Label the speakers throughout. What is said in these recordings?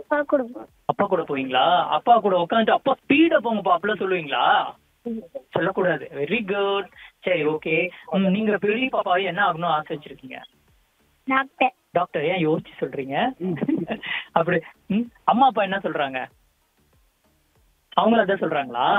Speaker 1: அப்பா கொடுப்போம்
Speaker 2: அப்பா கூட போவீங்களா அப்பா கூட உட்காந்துட்டு அப்பா ஸ்பீடா போங்கப்பா அப்படிலாம் சொல்லுவீங்களா சொல்லக்கூடாது வெரி குட் சரி ஓகே நீங்க பெரிய பாப்பாவை என்ன ஆகணும் ஆசை வச்சிருக்கீங்க
Speaker 1: டாக்டர்
Speaker 2: டாக்டர் ஏன் யோசிச்சு சொல்றீங்க அப்படி ம், அம்மா அப்பா என்ன சொல்றாங்க அவங்களும் அதான் சொல்றாங்களா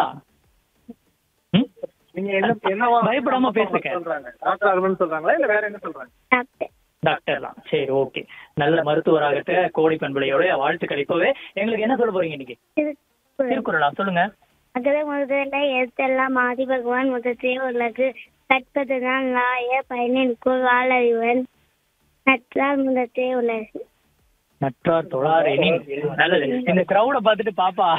Speaker 2: ம்?
Speaker 3: நீங்க என்ன என்னவா
Speaker 2: பயப்படாம பேசுங்க
Speaker 3: சொல்றாங்க டாக்டர் ஆகணும்னு சொல்றாங்களா இல்ல வேற என்ன சொல்றாங்க
Speaker 1: டாக்டர்
Speaker 2: டாக்டர் தான் சரி ஓகே நல்ல மருத்துவராகட்ட கோடி பண்பலையோட வாழ்த்துக்கள் இப்பவே எங்களுக்கு என்ன சொல்ல போறீங்க இன்னைக்கு திருக்குறளா சொல்லுங்க
Speaker 1: அகர முதல்ல எழுத்தெல்லாம் ஆதி பகவான் முதற்றே உலகு கற்பதுதான் நாய பயனிற்குள் வாழறிவன் நற்றால் முதற்றே உலகு
Speaker 2: நற்றார் தொழார் எனின் நல்லது இந்த கிரௌட பார்த்துட்டு பாப்பா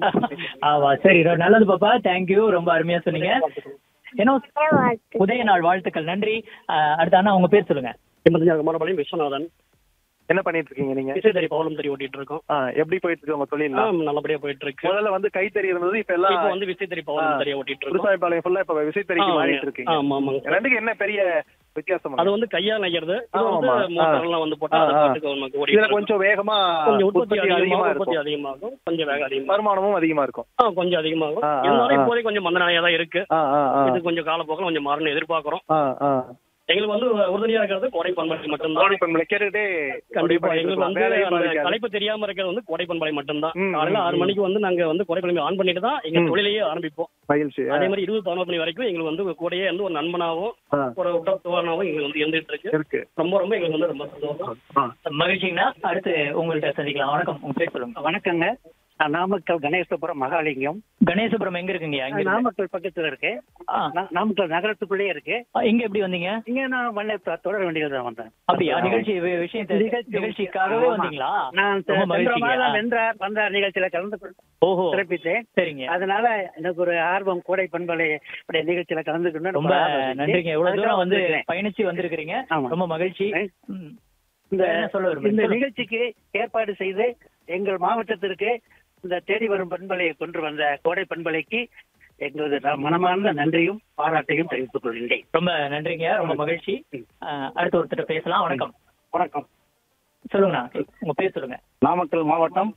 Speaker 2: ஆவா சரி ரொ- நல்லது பாப்பா தேங்க்யூ ரொம்ப அருமையா சொன்னீங்க என்ன
Speaker 1: வாழ்த்து
Speaker 2: உதய நாள் வாழ்த்துக்கள் நன்றி அஹ், அடுத்த அண்ணா உங்க பேர் சொல்லுங்க
Speaker 4: மறுபடியும் விஸ்வநாதன்
Speaker 3: என்ன பண்ணிட்டு இருக்கீங்க நீங்க
Speaker 4: விசைத்தறி பவளம் தறி ஓட்டிட்டு இருக்கோம்
Speaker 3: ஆ, எப்படி போயிட்டு இருக்கு உங்க தொழில்
Speaker 4: ஆ, நல்லபடியா போயிட்டு இருக்கு
Speaker 3: முதல்ல வந்து கைத்தறி இருந்தது இப்ப எல்லாம்
Speaker 4: இப்போ வந்து விசைத்தறி பவளம் தறி ஓட்டிட்டு இருக்கோம்
Speaker 3: விவசாயப்பாளையம் ஃபுல்லா இப்ப விசைத்தறிக்கு
Speaker 4: ஆ,
Speaker 3: மாறிட்டு இருக்கீங்க
Speaker 4: ஆமா ஆமாங்க
Speaker 3: ரெண்டுக்கு என்ன பெரிய வித்தியாசம்
Speaker 4: அது வந்து கையா நெய்யறது இது
Speaker 3: ஆமா,
Speaker 4: வந்து
Speaker 3: ஆமா.
Speaker 4: மோட்டார் எல்லாம் வந்து போட்டா அது
Speaker 3: ஆ, ஆ.
Speaker 4: பாட்டுக்கு நமக்கு ஓடிட்டு
Speaker 3: இதுல
Speaker 4: இருக்கும்.
Speaker 3: கொஞ்சம் வேகமா
Speaker 4: கொஞ்சம் உற்பத்தி
Speaker 3: உற்பத்தி அதிகமா
Speaker 4: அதிகமாகும் உற்பத்தி
Speaker 3: இருக்கும்
Speaker 4: அதிகமாகும் கொஞ்சம் வேகம் அதிகமாகும்
Speaker 3: வருமானமும் அதிகமா இருக்கும்
Speaker 4: ஆ, கொஞ்சம் அதிகமாகும்
Speaker 3: ஆ, ஆ,
Speaker 4: இருந்தாலும்
Speaker 3: ஆ.
Speaker 4: இப்போதைக்கு கொஞ்சம் மந்தநிலையா தான் இருக்கு
Speaker 3: ஆ, ஆ, ஆ.
Speaker 4: இது கொஞ்சம் காலப்போக்கில் கொஞ்சம் மாறணும் எதிர்பார்க்கிறோம்
Speaker 3: ஆ, ஆ.
Speaker 4: எங்களுக்கு வந்து உறுதுணையா இருக்கிறது கோடை பண்பலை மட்டும்தான்
Speaker 3: கோழி பெண்களை கேட்டுக்கிட்டே
Speaker 4: கண்டிப்பா
Speaker 3: அப்படி
Speaker 4: எங்களுக்கு வந்து
Speaker 3: வேலையும்
Speaker 4: அந்த
Speaker 3: பாதிக்காது.
Speaker 4: கலைப்பு தெரியாம இருக்கிறது வந்து கோடை பண்பலை மட்டும்தான்
Speaker 3: ம்,
Speaker 4: காலையில
Speaker 3: ம்,
Speaker 4: ஆறு
Speaker 3: ம்.
Speaker 4: மணிக்கு வந்து நாங்க வந்து கோடை பண்பலை ஆன் பண்ணிட்டு தான் எங்க
Speaker 3: ம்.
Speaker 4: தொழிலையே ஆரம்பிப்போம்
Speaker 3: மகிழ்ச்சி ஆ,
Speaker 4: அதே மாதிரி இருபது பதினோரு மணி வரைக்கும் எங்களுக்கு வந்து கூடயே வந்து ஒரு நண்பனாவும்
Speaker 3: ஆ.
Speaker 4: ஒரு உடற்தோழனாவும் எங்களுக்கு வந்து இருந்துட்டு இருக்கு
Speaker 3: இருக்கு
Speaker 4: ரொம்ப ரொம்ப எங்களுக்கு வந்து ரொம்ப சந்தோஷம்
Speaker 3: ஆ.
Speaker 2: மகிழ்ச்சிங்கண்ணா அடுத்து உங்கள்ட்ட சந்திக்கலாம் வணக்கம் உங்க பேர் சொல்லுங்க
Speaker 5: வணக்கங்க நான் நாமக்கல் கணேசபுரம் மகாலிங்கம்
Speaker 2: கணேசபுரம் எங்க இருக்குங்கய்யா இங்க இருக்கு.
Speaker 5: நாமக்கல் பக்கத்துல இருக்கு
Speaker 2: ஆ,
Speaker 5: நா- நாமக்கல் நகரத்துக்குள்ளேயே இருக்கு
Speaker 2: ஆ, இங்க எப்படி வந்தீங்க
Speaker 5: இங்க நான் மண்ணை தொ- தொடர வேண்டியது தான் வந்தேன்
Speaker 2: அப்படியா நிகழ்ச்சி வி- விஷயத்தை
Speaker 5: நிகழ்ச்சி-
Speaker 2: நிகழ்ச்சிக்காகவே
Speaker 5: ஆமா.
Speaker 2: வந்தீங்களா
Speaker 5: நான்
Speaker 2: ரொம்ப
Speaker 5: சென்ற
Speaker 2: மகிழ்ச்சிங்க.
Speaker 5: மாதம் வென்ற வந்த நிகழ்ச்சியில கலந்து கொண்டு
Speaker 2: ஓஹோ
Speaker 5: சிறப்பித்தேன்
Speaker 2: சரிங்க
Speaker 5: அதனால எனக்கு ஒரு ஆர்வம் கோடை பண்பலை உடைய நிகழ்ச்சியில கலந்துக்கணும்
Speaker 2: ரொம்ப நன்றிங்க எவ்வளவு தூரம் வந்து பயணிச்சு வந்திருக்கிறீங்க
Speaker 5: ஆமா.
Speaker 2: ரொம்ப மகிழ்ச்சி
Speaker 5: ஆ.
Speaker 2: ம்.
Speaker 5: இந்த
Speaker 2: என்ன சொல்ல விரும்புறீங்க?
Speaker 5: இந்த
Speaker 2: சொல்லுங்க.
Speaker 5: நிகழ்ச்சிக்கு ஏற்பாடு செய்து எங்கள் மாவட்டத்திற்கு இந்த தேடி வரும் பண்பலையை கொண்டு வந்த கோடை பண்பலைக்கு எங்களது நான் மனமார்ந்த நன்றியும் பாராட்டையும் தெரிவித்துக் கொள்கின்றேன்
Speaker 2: ரொம்ப நன்றிங்க ரொம்ப மகிழ்ச்சி ஆ, அடுத்த ஒருத்தர் பேசலாம் வணக்கம்
Speaker 5: வணக்கம்
Speaker 2: சொல்லுங்கண்ணா உங்க பேர் சொல்லுங்க
Speaker 5: நாமக்கல் மாவட்டம்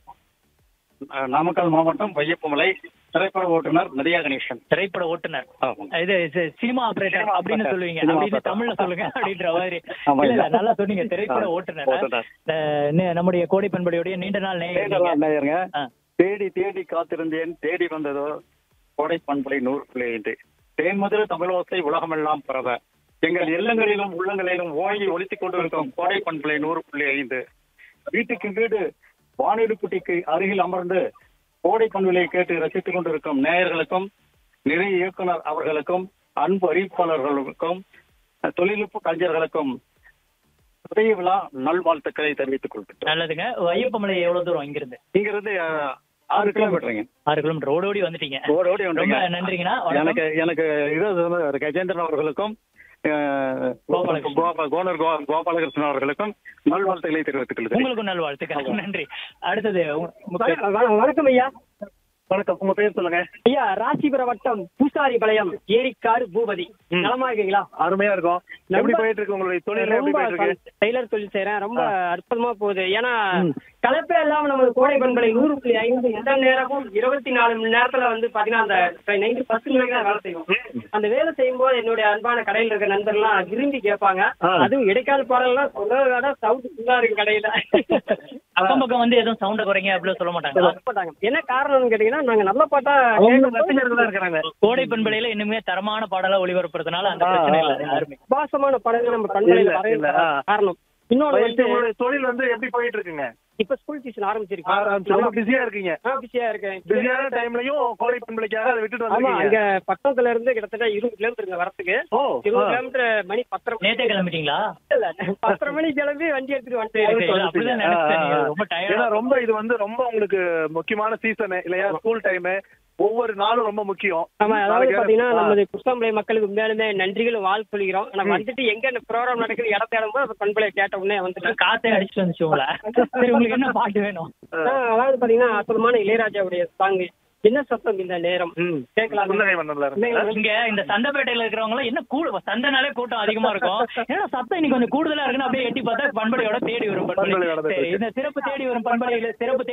Speaker 5: அஹ், நாமக்கல் மாவட்டம் வையப்பமலை திரைப்பட ஓட்டுநர் நதியா கணேசன்
Speaker 2: திரைப்பட ஓட்டுநர் இது சி- சினிமா ஆபரேட்டர்
Speaker 5: சினிமா
Speaker 2: அப்படின்னு
Speaker 5: operator.
Speaker 2: சொல்லுவீங்க
Speaker 5: சினிமா
Speaker 2: அப்படின்னு
Speaker 5: operator.
Speaker 2: தமிழ்ல சொல்லுங்க அப்படின்ற மாதிரி
Speaker 5: ஆமா,
Speaker 2: இல்ல, இல்ல,
Speaker 5: இல்ல.
Speaker 2: நல்லா சொன்னீங்க திரைப்பட ஓட்டுநர்
Speaker 5: ஓட்டுநர்.
Speaker 2: அஹ், நே- நம்முடைய கோடை பண்படியுடைய நீண்ட நாள் நேயர் நீங்க.
Speaker 5: நேயருங்க
Speaker 2: ஆ.
Speaker 5: தேடி தேடி காத்திருந்தேன் தேடி வந்ததோ கோடை பண்பலை நூறு புள்ளி ஐந்து தேன் முதல் தமிழோசை உலகமெல்லாம் பரவ எங்கள் இல்லங்களிலும் உள்ளங்களிலும் ஓங்கி ஒலித்துக் கொண்டிருக்கும் கோடை பண்பலை நூறு புள்ளி ஐந்து வீட்டுக்கு வீடு வானிலை குட்டிக்கு அருகில் அமர்ந்து கோடை பண்பலை கேட்டு ரசித்துக் கொண்டிருக்கும் நேயர்களுக்கும் நிறை இயக்குனர் அவர்களுக்கும் அன்பு அறிவிப்பாளர்களுக்கும் தொழில்நுட்ப கலைஞர்களுக்கும் உதய விழா நல்வாழ்த்துக்களை தெரிவித்துக் கொள்கிறேன்
Speaker 2: நல்லதுங்க ஐயப்பமலை எவ்வளவு தூரம் இங்கிருந்து
Speaker 5: இங்கிருந்து அஹ், ஆறு கிலோமீட்டருங்க
Speaker 2: ஆறு கிலோமீட்டர் ஓடி ஓடி வந்துட்டீங்க
Speaker 5: ஓடி ஓடி
Speaker 2: ரொம்ப
Speaker 5: வந்துருங்க.
Speaker 2: நன்றிங்கண்ணா வணக்கம்.
Speaker 5: எனக்கு எனக்கு இது வந்து கஜேந்திரன் அவர்களுக்கும் அஹ்,
Speaker 2: கோபாலகிருஷ்ணன்.
Speaker 5: கோபா- கோனர் கோ- கோபாலகிருஷ்ணன் அவர்களுக்கும் நல்வாழ்த்துக்களை தெரிவித்துக் கொள்கிறேன்
Speaker 2: உங்களுக்கும் நல்வாழ்த்துக்கள் நன்றி அடுத்தது உங்க- உங்க பேர்
Speaker 6: வணக்கம் ஐயா
Speaker 5: வணக்கம் உங்க பேர் சொல்லுங்க
Speaker 6: ஐயா ராசிபுரம் வட்டம் பூசாரி பாளையம் ஏரிக்காடு பூபதி
Speaker 3: ம்.
Speaker 6: நலமா இருக்கீங்களா
Speaker 3: அருமையா இருக்கும் எப்படி
Speaker 6: ரொம்ப-
Speaker 3: போயிட்டு இருக்கு உங்களுடைய தொழில் எப்படி
Speaker 6: ரொம்ப
Speaker 3: போயிட்டு இருக்கு
Speaker 6: டெய்லர் தொழில் செய்யறேன் ரொம்ப அற்புதமா போகுது ஏன்னா கலப்பே இல்லாம நம்ம கோடை பண்பலை நூறு புள்ளி ஐந்து எந்த நேரமும் இருபத்தி நாலு மணி நேரத்துல வந்து பாத்தீங்கன்னா அந்த நைட்டு பத்து மணிக்கு தான் வேலை செய்வோம் அந்த வேலை செய்யும் போது என்னுடைய அன்பான கடையில இருக்க நண்பர்லாம் விரும்பி கேட்பாங்க
Speaker 3: ஆ.
Speaker 6: அதுவும் இடைக்கால பாடல்லாம் சொல்ல சவுண்ட் ஃபுல்லா இருக்கு கடையில
Speaker 2: அக்கம் பக்கம் வந்து எதுவும் சவுண்ட குறைங்க அப்படின்னு சொல்ல மாட்டாங்க
Speaker 6: மாட்டாங்க. என்ன காரணம்னு கேட்டீங்கன்னா நாங்க நல்ல பாட்டா
Speaker 3: அவங்க
Speaker 6: கேட்கும்
Speaker 3: ரசிகர்கள் தான் இருக்கிறாங்க
Speaker 2: கோடை பண்பலையில இன்னுமே தரமான பாடலா ஒளிபரப்புறதுனால அந்த பிரச்சனை இல்ல யாருமே
Speaker 6: பாசமான படங்கள் நம்ம பண்பலையில
Speaker 3: இல்ல,
Speaker 6: வரைய
Speaker 3: இல்ல, ஆ.
Speaker 6: காரணம் இன்னொன்னு
Speaker 3: வயசு,
Speaker 6: வந்து
Speaker 3: உங்களுடைய தொழில் வந்து எப்படி போயிட்டு இருக்குங்க
Speaker 6: இப்ப ஸ்கூல் டியூஷன்
Speaker 3: ரொம்ப
Speaker 6: ஆரம்பிச்சிருக்கேன்
Speaker 3: பிஸியா இருக்கீங்க
Speaker 6: பிஸியா இருக்கேன்
Speaker 3: பிஸியான டைம்லயும் கோழி பண்பலைக்காக அதை விட்டுட்டு
Speaker 6: ஆமா
Speaker 3: வந்திருக்கீங்க
Speaker 6: அங்க பக்கத்துல இருந்து கிட்டத்தட்ட இருபது கிலோமீட்டர் வரதுக்கு
Speaker 3: ஓ
Speaker 6: இருபது
Speaker 3: ஆ.
Speaker 6: கிலோமீட்டர் மணி பத்தரை மணி
Speaker 2: நேத்தே கிளம்பிட்டீங்களா
Speaker 6: இல்ல பத்தரை மணி கிளம்பி வண்டி எடுத்துட்டு
Speaker 2: சரி,
Speaker 6: வந்துட்டேன்
Speaker 2: சரி, அப்படிதான் நினைச்சேன் நீங்க ரொம்ப
Speaker 3: ஏன்னா
Speaker 2: டயர்டா
Speaker 3: ரொம்ப இது வந்து ரொம்ப உங்களுக்கு முக்கியமான சீசன் இல்லையா ஸ்கூல் டைம் ஒவ்வொரு நாளும் ரொம்ப முக்கியம்
Speaker 6: ஆமா அதாவது
Speaker 3: நாளைக்கு
Speaker 6: பாத்தீங்கன்னா
Speaker 3: ஆ.
Speaker 6: நமது குஷ்டம்பளை மக்களுக்கு உண்மையாலுமே நன்றிகளும் வாழ் சொல்கிறோம் ஆனா வந்துட்டு எங்க இந்த ப்ரோக்ராம் நடக்குது இடம் தேடும் போது பண்பலை கேட்ட உடனே வந்துட்டு
Speaker 2: காத்தே அடிச்சுட்டு வந்துச்சு உங்களை சரி உங்களுக்கு என்ன பாட்டு வேணும்
Speaker 6: அதாவது பாத்தீங்கன்னா அற்புதமான இளையராஜாவுடைய சாங் என்ன சத்தம் இந்த நேரம்
Speaker 3: ம்.
Speaker 6: கேட்கலாம்
Speaker 3: புன்னகை மன்னன்ல இருந்து.
Speaker 2: இங்க இந்த சந்தைப்பேட்டையில இருக்கிறவங்க எல்லாம் என்ன கூட சந்தைனாலே கூட்டம் அதிகமா இருக்கும் ஏன்னா சத்தம் இன்னைக்கு கொஞ்சம் கூடுதலா இருக்குன்னு அப்படியே எட்டி பார்த்தா பண்படையோட தேடி வரும் பண்பலை
Speaker 3: பண்பலையோட
Speaker 2: சரி இந்த சிறப்பு தேடி வரும் பண்பலையில சிறப்பு